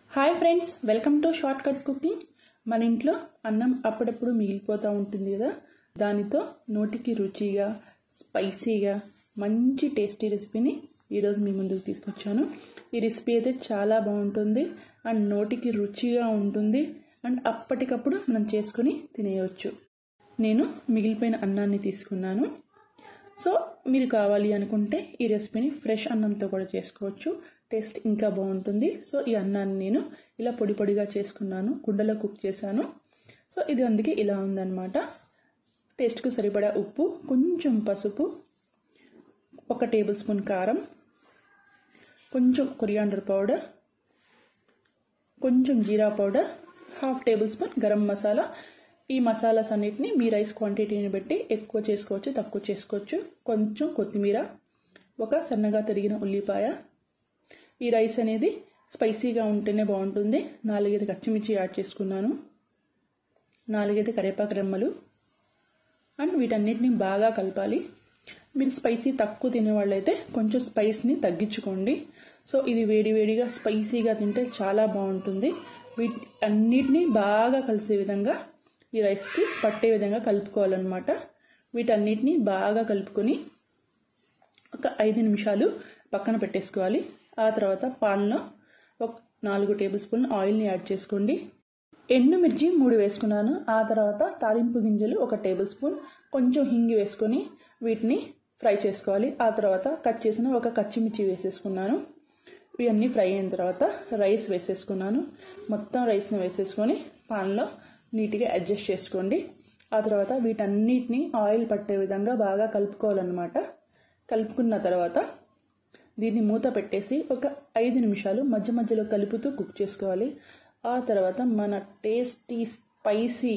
hi friends welcome to short cut cooking మన ఇంట్లో అన్నం అప్పుడప్పుడు మిగిలిపోతూ ఉంటుంది కదా దానితో నోటికి రుచిగా స్పైసీగా మంచి టేస్టీ రెసిపీని ఈరోజు మీ ముందుకు తీసుకొచ్చాను ఈ రెసిపీ అయితే చాలా బాగుంటుంది అండ్ నోటికి రుచిగా ఉంటుంది అండ్ అప్పటికప్పుడు మనం చేసుకొని తినేయవచ్చు నేను మిగిలిపోయిన అన్నాన్ని తీసుకున్నాను సో మీరు కావాలి అనుకుంటే ఈ రెసిపీని ఫ్రెష్ అన్నంతో కూడా చేసుకోవచ్చు టేస్ట్ ఇంకా బాగుంటుంది సో ఈ అన్నాన్ని నేను ఇలా పొడి పొడిగా చేసుకున్నాను కుండలో కుక్ చేశాను సో ఇది అందుకే ఇలా ఉందన్నమాట టేస్ట్కు సరిపడా ఉప్పు కొంచెం పసుపు ఒక టేబుల్ స్పూన్ కారం కొంచెం కొరియాండర్ పౌడర్ కొంచెం జీరా powder half tablespoon garam masala ఈ మసాలాస్ అన్నిటిని మీ రైస్ క్వాంటిటీని బట్టి ఎక్కువ చేసుకోవచ్చు తక్కువ చేసుకోవచ్చు కొంచెం కొత్తిమీర ఒక సన్నగా తరిగిన ఉల్లిపాయ ఈ రైస్ అనేది స్పైసీగా ఉంటేనే బాగుంటుంది నాలుగైదు పచ్చిమిర్చి యాడ్ చేసుకున్నాను నాలుగైదు కరివేపాకు రెమ్మలు అండ్ వీటన్నిటిని బాగా కలపాలి మీరు స్పైసీ తక్కువ తినేవాళ్ళైతే కొంచెం స్పైస్ని తగ్గించుకోండి సో ఇది వేడి వేడిగా స్పైసీగా తింటే చాలా బాగుంటుంది వీటి అన్నిటినీ బాగా కలిసే విధంగా ఈ రైస్కి పట్టే విధంగా కలుపుకోవాలన్నమాట వీటన్నిటిని బాగా కలుపుకొని ఒక ఐదు నిమిషాలు పక్కన పెట్టేసుకోవాలి ఆ తర్వాత పాన్లో ఒక నాలుగు టేబుల్ స్పూన్ ఆయిల్ని యాడ్ చేసుకోండి ఎండుమిర్చి మూడు వేసుకున్నాను ఆ తర్వాత తాలింపు గింజలు ఒక టేబుల్ స్పూన్ కొంచెం హింగి వేసుకొని వీటిని ఫ్రై చేసుకోవాలి ఆ తర్వాత కట్ చేసిన ఒక కచ్చిమిర్చి వేసేసుకున్నాను ఇవన్నీ ఫ్రై అయిన తర్వాత రైస్ వేసేసుకున్నాను మొత్తం రైస్ని వేసేసుకొని పాన్లో నీట్గా అడ్జస్ట్ చేసుకోండి ఆ తర్వాత వీటన్నిటిని ఆయిల్ పట్టే విధంగా బాగా కలుపుకోవాలన్నమాట కలుపుకున్న తర్వాత దీన్ని మూత పెట్టేసి ఒక ఐదు నిమిషాలు మధ్య మధ్యలో కలుపుతూ కుక్ చేసుకోవాలి ఆ తర్వాత మన టేస్టీ స్పైసీ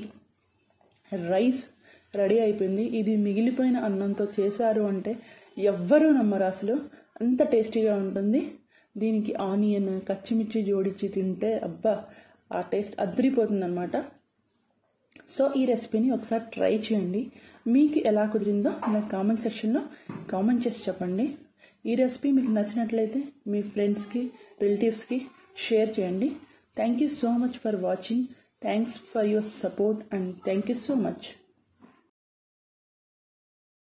రైస్ రెడీ అయిపోయింది ఇది మిగిలిపోయిన అన్నంతో చేశారు అంటే ఎవ్వరూ నమ్మరు అసలు అంత టేస్టీగా ఉంటుంది దీనికి ఆనియన్ పచ్చిమిర్చి జోడించి తింటే అబ్బా ఆ టేస్ట్ అదిరిపోతుంది అనమాట సో ఈ రెసిపీని ఒకసారి ట్రై చేయండి మీకు ఎలా కుదిరిందో నాకు కామెంట్ సెక్షన్లో కామెంట్ చేసి చెప్పండి ఈ రెసిపీ మీకు నచ్చినట్లయితే మీ ఫ్రెండ్స్కి రిలేటివ్స్కి షేర్ చేయండి thank you so much for watching thanks for your support and thank you so much